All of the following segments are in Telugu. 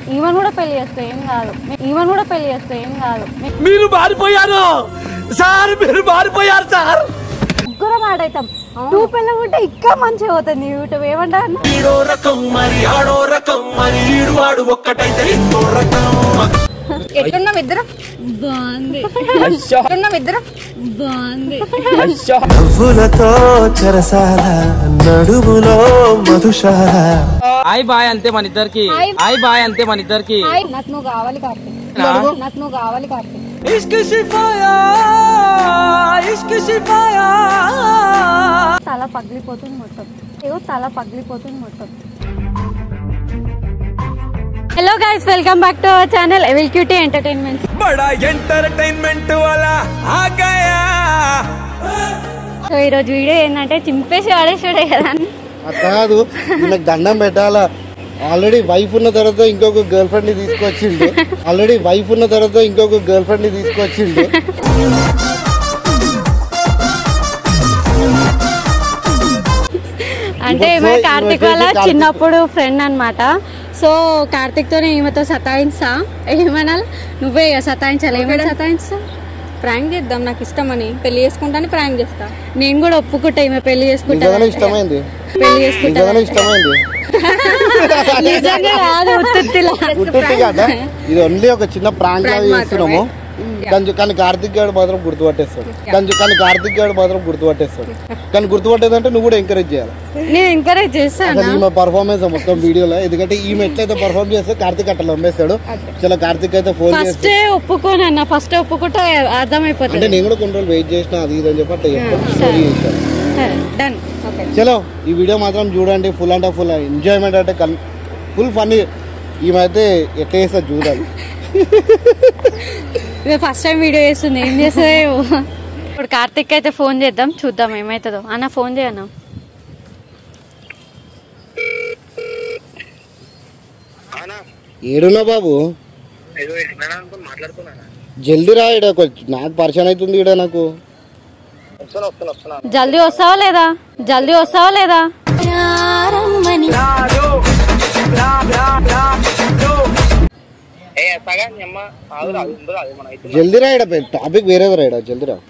ఈవెన్ కూడా పెళ్లి చేస్తే ఏం కాదు ఈవెన్ కూడా పెళ్లి చేస్తే ఏం కాదు మీరు మారిపోయారు సార్ మీరు మారిపోయారు సార్ ముగ్గురం ఆడైతాం టూ పిల్ల ఉంటే ఇంకా మంచిగా అవుతుంది యూట్యూబ్ ఏమంటా ఈడో రకం మరి ఆడో రకం మరి ఈడు వాడు ఒక్కటైతే ఇంకో రకం ఎట్లున్నాం ఇద్దరం బాగుంది ఎట్లున్నాం ఇద్దరం బాగుంది నవ్వులతో చెరసాల నడుములో మధుశాల హాయ్ బాయ్ అంతే మన ఇద్దరికి హాయ్ బాయ్ అంతే మన ఇద్దరికి హాయ్ నాకు నువ్వు కావాలి కార్తీక్ నా? నాకు నువ్వు కావాలి కార్తీక్ ఇష్క్ షిఫాయా ఇష్క్ షిఫాయా తల పగిలిపోతుంది మొత్తం ఏదో తల పగిలిపోతుంది మొత్తం hello guys welcome back to our channel evil cutie entertainment బడా ఎంటర్టైన్మెంట్ వాలా ఆ గయా సో ఈరోజు వీడియో ఏంటంటే చింపేసి వాడేసాడే కదా అని. అది కాదు ఈయనకు దండం పెట్టాలా ఆల్రెడీ వైఫ్ ఉన్న తర్వాత ఇంకొక గర్ల్ ఫ్రెండ్ ని తీసుకొచ్చిండు ఆల్రెడీ వైఫ్ ఉన్న తర్వాత ఇంకొక గర్ల్ ఫ్రెండ్ ని తీసుకొచ్చిండు అంటే ఇప్పుడు ఈమె సో- కార్తిక్ ఈమె వాళ్ళ వచ్చేసి చిన్నప్పుడు ఫ్రెండ్ అన్నమాట సో కార్తిక్ తోనే ఈమెతో సతాయిస్తా ఏమనాలి నువ్వే ఇక సతాయించాలి ఏమైనా సతాయిస్తా ప్రాంక్ చేద్దాం నాకు ఇష్టమని పెళ్లి చేసుకుంటాను ప్రాంక్ చేస్తా నేను కూడా ఒప్పుకుంటా ఈమె పెళ్లి చేసుకుంటా నిజంగానే ఇష్టమైంది పెళ్లి చేసుకుంటా నిజంగానే ఇష్టమైంది నిజంగా కాదు ఉత్తుత్తిలా. గుర్తుట్టి కదా ఇది ఓన్లీ ఒక చిన్న ప్రాంక్ లాగా చేస్తున్నాము కానీ కానీ కార్తిక్ గారు మాత్రం గుర్తుపట్టేస్తాడు కానీ కానీ కార్తిక్ గారు మాత్రం గుర్తుపట్టేస్తాడు కానీ గుర్తుపట్టేదంటే నువ్వు కూడా ఎంకరేజ్ చేయాలి నేను ఎంకరేజ్ చేస్తాను అసలు ఈమె పర్ఫార్మెన్స్ మొత్తం వీడియోలో ఎందుకంటే ఈమె ఎట్లయితే పర్ఫార్మ్ చేస్తే కార్తిక్ అట్లా నమ్మేస్తాడు చాలా కార్తిక్ అయితే ఫోన్ చేస్తే ఫస్టే ఒప్పుకోను అన్న ఫస్ట్ ఒప్పుకుంటే అంటే అర్థమైపోతుంది నేను కూడా కొన్ని రోజులు వెయిట్ చేసిన అది ఇది అని చెప్పి అట్లా చెప్పాను స్టోరీ చేశాను డన్ చలో ఈ వీడియో మాత్రం చూడండి ఫుల్ అంటే ఫుల్ ఎంజాయ్మెంట్ అంటే కల్ ఫుల్ ఫన్నీ ఈమె అయితే ఎట్లా చేస్తా చూడాలి ఇక ఫస్ట్ టైం వీడియో చేస్తుంది ఏం చేస్తుందో ఇప్పుడు కార్తిక్ అయితే ఫోన్ చేద్దాం చూద్దాం ఏమవుతుందో అన్న ఫోన్ చేయన్నా ఏడున్నా బాబు జల్దీ రా ఈడ కొంచెం నాకు పరిచయం అవుతుంది ఈడ నాకు జల్దీ వస్తావా లేదా జల్దీ వస్తావా లేదా జల్దీ రా ఈడ టాపిక్ వేరేది రా ఈడ జల్దీ రా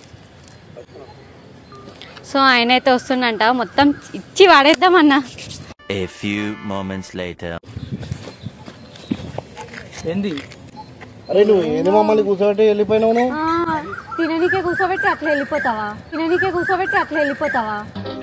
సో ఆయన అయితే వస్తుండంట మొత్తం ఇచ్చి వాడేద్దాం అన్న A few moments later. ఏంది అరే నువ్వు ఏంది మమ్మల్ని కూర్చోబెట్టి వెళ్ళిపోయినావు నువ్వు తిననీకే కూర్చోబెట్టి అట్లా వెళ్ళిపోతావా తిననీకే కూర్చోబెట్టి అట్లా వెళ్ళిపోతావా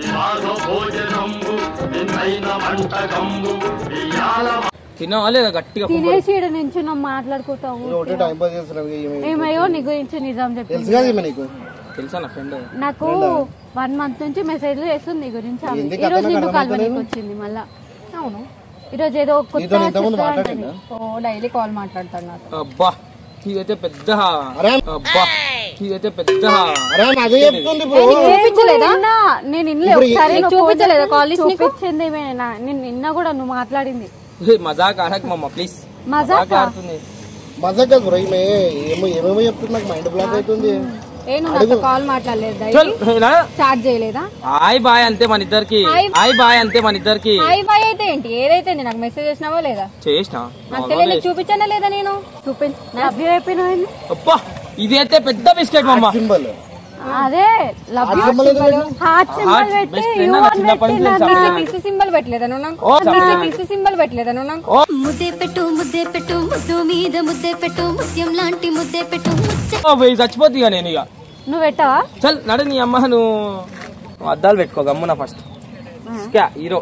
తిన్నావా లేదా గట్టిగా తినేసి ఈడ నుంచి నువ్వు మాట్లాడుకుంటావు నువ్వు ఒకటే టైం పాస్ చేస్తున్నావు ఈమె ఏమయ్యో నీ గురించి నిజం చెప్పి తెలుసు కదా ఈమె నీకు తెలుసా నా ఫ్రెండ్ నాకు వన్ మంత్ నుంచి మెసేజ్లు చేస్తుంది నీ గురించి ఆమె. ఎందుకు ఈ రోజు అతను నిన్ను అర్థమవుతలేదు? కలవనీకి వచ్చింది మళ్ళా అవును ఈ రోజు ఏదో కొత్త నీతో ఇంతకుముందు చెప్తా మాట్లాడిందా అంటుంది. ఓ డైలీ కాల్ మాట్లాడతాను నాతో అబ్బా ఇదైతే పెద్ద అరే అబ్బా ఇదైతే పెద్ద అరే ఆమె అదే చెప్తుంది బ్రో చూపించలేదా నిన్న నేను ఇన్లే ఇప్పుడు ఒకసారి నీకు నువ్వు చూపించలేదా ఫోన్ కాల్ లిస్ట్ నీకు? చూపించింది ఈమె నా- నేను నిన్న కూడా నువ్వు మాట్లాడింది మజాక్ ఆడక మమ్మ ప్లీజ్ మజాకా? ఆడుతుంది మజా కదా బ్రో ఈమె ఏమో ఏమేమో చెప్తుంది నాకు మైండ్ బ్లాక్ అవుతుంది ఏ నువ్వు నాతో కాల్ మాట్లాడలేదు డైలీ చల్, ఇలా. చాట్ చేయలేదా హాయ్ బాయ్ అంతే మన ఇద్దరికి హాయ్. హాయ్ బాయ్ అంతే మన ఇద్దరికి హాయ్ బాయ్ అయితే ఏంటి ఏదైతే నాకు మెసేజ్ చేసినావో లేదా చేసిన నాకు తెలియదు నీకు చూపించానా లేదా నేను చూపించి లవ్ యూ అయిపోయినాయి అబ్బా ఇది అయితే పెద్ద బిస్కెట్ మమ్మ సింబల్ అదే లవ్ అది సింబల్ ఎందుకు పెట్టినావు? హార్ట్ సింబల్ Heart పెట్టి best you friend అని అన్న చిన్నప్పటి నుంచి పెట్టి తెలుసా? నన్ను- పిసి సింబల్ పెట్టలేదా నువ్వు నాకు ఓ, పిసి సరే. పిసి సింబల్ పెట్టలేదా నువ్వు నాకు ముద్దే పెట్టు ముద్దే పెట్టు ముద్దు మీద ముద్దే పెట్టు ముత్యం లాంటి ముద్దే పెట్టు ముచ్చ ఓ, పోయి చచ్చిపోతుంది ఇక నేను ఇక నువ్వు పెట్టవా చల్ నడు నీ అమ్మ నువ్వు నువ్వు అద్దాలు పెట్టుకో గమ్మున ఫస్ట్ క్యా హీరో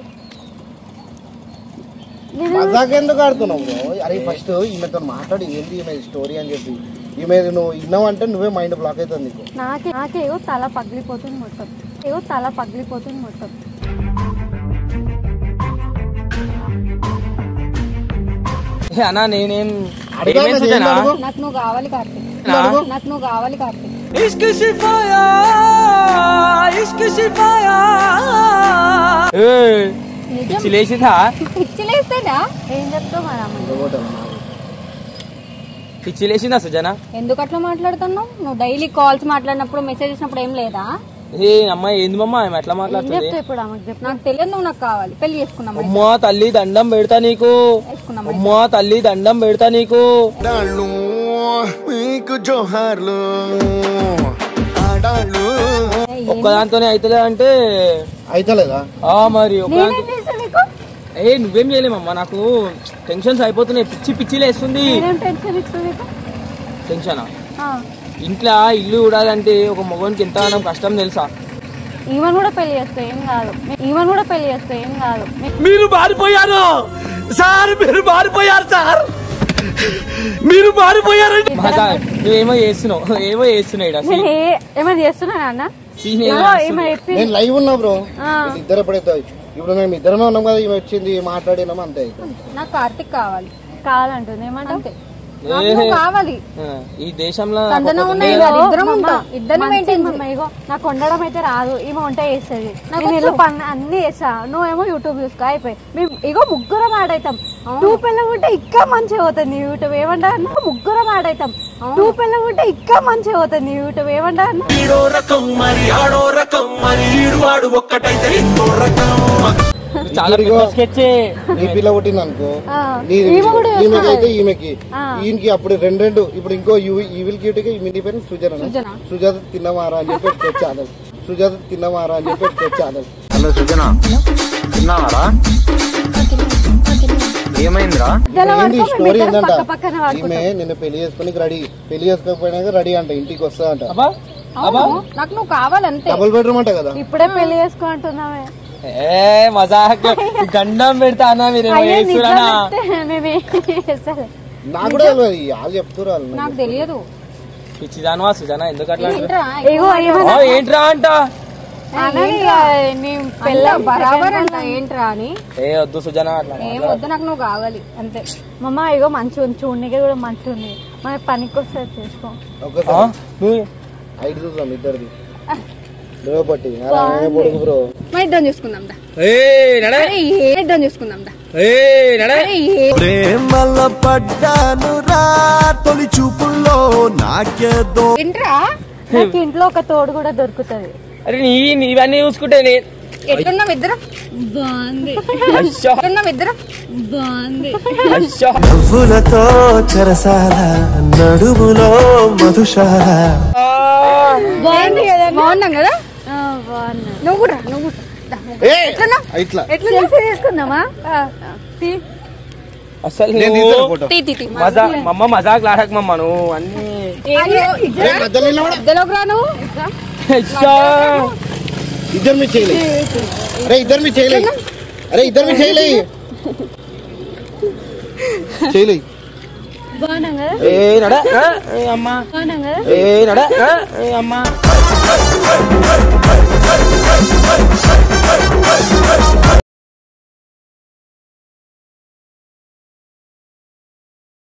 మజాక్ ఎందుకు ఆడుతున్నావు బ్రో అరే ఫస్ట్ ఈమెతో మాట్లాడి ఏంటి ఈమె స్టోరీ అని చెప్పి ఈమె నువ్వు విన్నావంటే నువ్వే మైండ్ బ్లాక్ అవుతుంది నీకు నాకే నాకేవో తల పగిలిపోతుంది మొత్తం ఏవో తల పగిలిపోతుంది మొత్తం ఏ అన్నా నేనేం అడుగు ఏమేం అన్నది, సుజనా? ఏం అడుగు? నాకు నువ్వు కావాలి కార్తీక్ నా? నాకు నువ్వు కావాలి కార్తీక్ ఇష్క్ షిఫాయా ఇష్క్ షిఫాయా ఏయ్, నిజం పిచ్చి లేచిందా పిచ్చి లేస్తేనా ఏం చెప్తావు మరి అమ్మ పిచ్చి లేచిందా సుజనా ఎందుకు అట్లా మాట్లాడుతున్నావు నువ్వు డైలీ కాల్స్ మాట్లాడినప్పుడు మెసేజ్ చేసినప్పుడు ఏం లేదా ఏ అమ్మాయి ఏంది మమ్మ ఆమె ఎట్లా మాట్లాడుతుంది చెప్తా ఇప్పుడు ఆమెకు చెప్పు నాకు తెలియదు నువ్వు నాకు కావాలి పెళ్లి చేసుకుందాం అమ్మా తల్లి దండం పెడతా నీకు అమ్మా తల్లి దండం పెడతా నీకు ఆడాళ్ళు మీకు జోహార్లు ఆడాళ్ళు ఒక్కదాంతోనే అవుతలే అంటే అయితలేదా ఆ మరి ఒక్కదాంతో ఏ నువ్వేం చేయలేమమ్మా నాకు టెన్షన్స్ అయిపోతున్నాయి పిచ్చి పిచ్చి లేస్తుంది ఏం టెన్షన్ ఇస్తుంది నీకు టెన్షనా ఇంట్లో ఇల్లు చూడాలంటే ఒక మగవానికి ఎంత కష్టం తెలుసా ఈవెన్ కూడా పెళ్లి చేస్తే ఏం కాదు ఈవెన్ కూడా పెళ్లి చేస్తే ఏం కాదు మీరు మారిపోయారు సార్ మీరు మారిపోయారు సార్ మీరు మారిపోయారండి మజా నువ్వేమో చేస్తున్నావు ఏమో చేస్తున్నావు ఈడ. నేను ఏ- ఏమైనా చేస్తున్నాను అన్న సీన్ ఏమో ఏమో చేస్తున్నావు. ఏమైనా చెప్పి నేను లైవ్ ఉన్నా బ్రో ఇద్దరు ఎప్పుడైతే ఇప్పుడు మేము ఇద్దరమే ఉన్నాం కదా ఈమె వచ్చింది మాట్లాడినాం అంతే నాకు కార్తిక్ కావాలి కావాలంటుంది ఏమంటావు అంతే నాకు నువ్వు కావాలి ఆ, ఈ దేశంలో నాకు సంజన ఒకటి ఉన్నాయి ఉంది కదా. కదా, ఇద్దరం ఉంటాం ఇద్దరిని మంచి మెయింటైన్ మమ్మ, ఇగో నాకు వండడం అయితే రాదు ఈమె వంట చేస్తుంది నేను ఇల్లు పని అన్ని చేస్తా నువ్వేమో యూట్యూబ్ చూసుకో అయిపోయి మేము ఇగో ముగ్గురం ఆడైతాం టూ పిల్ల ఉంటే ఇంకా మంచిగా పోతుంది నీ యూట్యూబ్ ఏమంటా అన్న ముగ్గురం ఆడైతాం టూ పిల్ల ఉంటే ఇంకా మంచిగా పోతుంది నీ యూట్యూబ్ ఏమంటా అన్న ఈడో రకం మరి ఆడో రకం మరి ఈడు వాడు ఒక్కటైతే ఇంకో రకం చాలా పెద్ద స్కెచ్ నీ పిల్ల పుట్టింది అనుకో ఆ, నీ ఈమె కూడా ఈమెకైతే ఈమెకి ఆ. ఈయనకి అప్పుడు రెండు రెండు ఇప్పుడు ఇంకో ఈవిల్ క్యూటీగా మీ పేరు సుజన సుజాత తిన్నమారా అని చెప్పి పెట్టుకోవచ్చు సుజాత తిన్నమారా అని చెప్పి పెట్టుకోవచ్చు హలో సుజన తిన్నావారా ఏమైందిరా ఇద్దరం ఏంది పడుకో, స్టోరీ మేము ఇద్దరం ఏంటంట పక్క పక్కన పడుకుంటాం. ఈమె నిన్న పెళ్లి చేసుకుని రెడీ పెళ్లి చేసుకోకపోయినాక రెడీ అంట ఇంటికి వస్తా అంట అబ్బా అబ్బా అవును, నాకు నువ్వు కావాలంతే డబుల్ బెడ్రూమ్ అంట కదా ఇప్పుడే పెళ్లి చేసుకుంటున్నామే ఏ మజాక్ గండం పెడతా అన్న మీరేమో అయ్యో, చేస్తున్నా నిజమైతే మేమేం చేస్తలే. నాకు కూడా తెలియదు వాళ్ళు చెప్తున్నారు వాళ్ళు నాకు తెలియదు పిచ్చిదానవా సుజానా ఎందుకు అట్లా అంటున్నావు? ఏంట్రా? ఇగో ఏమన్నా ఆ, ఏంట్రా అంట అనని ఇక నేను పెళ్ళ పెళ్ళ బరాబర్ అంట ఏంట్రా అని ఏ వద్దు సుజనా అట్లా ఏం వద్దు నాకు నువ్వు కావాలి అంతే మమ్మ ఇగో మంచిగా ఉంది చూడనికి కూడా మంచిగా ఉంది మన పనికి వస్తుంది చేసుకో ఆ, ఒకసారి నువ్వు హైట్ చూద్దాం ఇద్దరిది నువ్వే పట్టి అలా పొడుగు బ్రో మా ఇద్దరం చూసుకుందాం దా ఏ నడే అరే ఏ ఇద్దరం చూసుకుందాం దా ఏ నడే అరే ఏ ప్రేమల పడ్డాను రా తొలి చూపుల్లో నాకేదో ఏంట్రా నాకు ఇంట్లో ఒక తోడు కూడా దొరుకుతుంది అరే నీ నీవన్నీ చూసుకుంటే నేను ఎట్లున్నాం ఇద్దరం బాగుంది అయ్యో ఎట్లున్నాం ఇద్దరం బాగుంది అయ్యో నవ్వులతో చెరసాల నడుములో మధుశాల బాగుంది కదా బాగున్నాం కదా ఆ, బాగున్నా నువ్వు కూడా నువ్వు కూడా. దా. ఏ ఇట్లా సెల్ఫీ తీసుకుందామా తీ. అసలు నేను నువ్వు తీసాను ఫోటో తీ, తీ, తీ. మజా మమ్మ మజాక్ లాడక మమ్మ నువ్వు అన్ని అయ్యో, ఏ, మధ్యలో నిలబడ. మధ్యలోకి రా నువ్వు అయ్యో. ఇద్దరు మీ చేయలే అరే ఇద్దరు మీ చేయలే అరే ఇద్దరు మీ చేయలే చేయలే బాగున్నాం కదా ఏ నడ ఏ అమ్మ బాగున్నాం కదా ఏ నడ ఏ అమ్మ